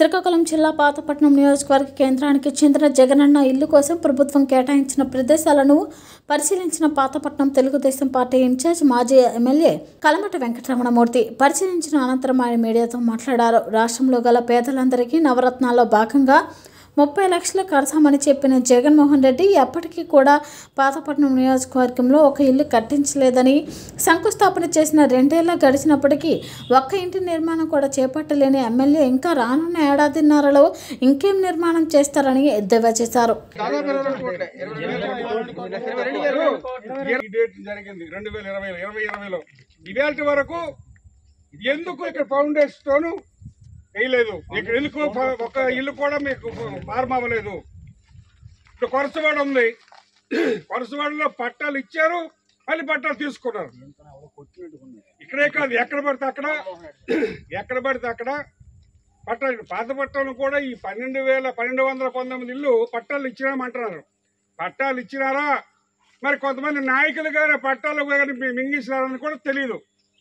శ్రీకాకుళం జిల్లా పాతపట్నం నియోజకవర్గ కేంద్రానికి చెందిన జగనన్న ఇల్లు కోసం ప్రభుత్వం కేటాయించిన ప్రదేశాలను పరిశీలించిన పాతపట్నం తెలుగుదేశం పార్టీ ఇన్ఛార్జ్ మాజీ ఎమ్మెల్యే కలమట వెంకటరమణమూర్తి పరిశీలించిన అనంతరం ఆయన మీడియాతో మాట్లాడారు రాష్ట్రంలో గల పేదలందరికీ నవరత్నాల్లో భాగంగా ముప్పై లక్షలు కడతామని చెప్పిన జగన్మోహన్ రెడ్డి ఎప్పటికీ కూడా పాతపట్నం నియోజకవర్గంలో ఒక ఇల్లు కట్టించలేదని శంకుస్థాపన చేసిన రెండేళ్ల గడిచినప్పటికీ ఒక్క ఇంటి నిర్మాణం కూడా చేపట్టలేని ఎమ్మెల్యే ఇంకా రానున్న ఏడాదిన్నరలో ఇంకేం నిర్మాణం చేస్తారని ఎద్దేవా చేశారు ఈ డేట్ జరిగింది రెండు వేల ఇరవై ఇరవై ఇరవైలో ఇవాళ వరకు ఎందుకు ఇక్కడ ఫౌండేషన్ స్టోన్ వేయలేదు ఇక్కడ ఎందుకు ఫ- ఒక ఇల్లు కూడా మీకు ప్రారంభమవ్వలేదు ఇప్పుడు కొరసవాడ ఉంది కొరసవాడలో పట్టాలు ఇచ్చారు మళ్ళీ పట్టాలు తీసుకున్నారు ఇక్కడే కాదు ఎక్కడ పడితే అక్కడ ఎక్కడ పడితే అక్కడ పట్టాలు పాత పట్టాలు కూడా ఈ పన్నెండు వేల పన్నెండు వందల పంతొమ్మిది ఇల్లు పట్టాలు ఇచ్చినామంటున్నారు పట్టాలు ఇచ్చినారా మరి కొంతమంది నాయకులు గారి పట్టాలు కానీ మింగిస్తున్నారని కూడా తెలియదు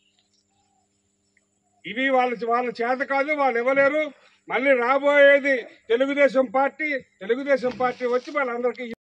ఇవి వాళ్ళ వాళ్ళ చేత కాదు వాళ్ళు ఇవ్వలేరు మళ్ళీ రాబోయేది తెలుగుదేశం పార్టీ తెలుగుదేశం పార్టీ వచ్చి వాళ్ళందరికీ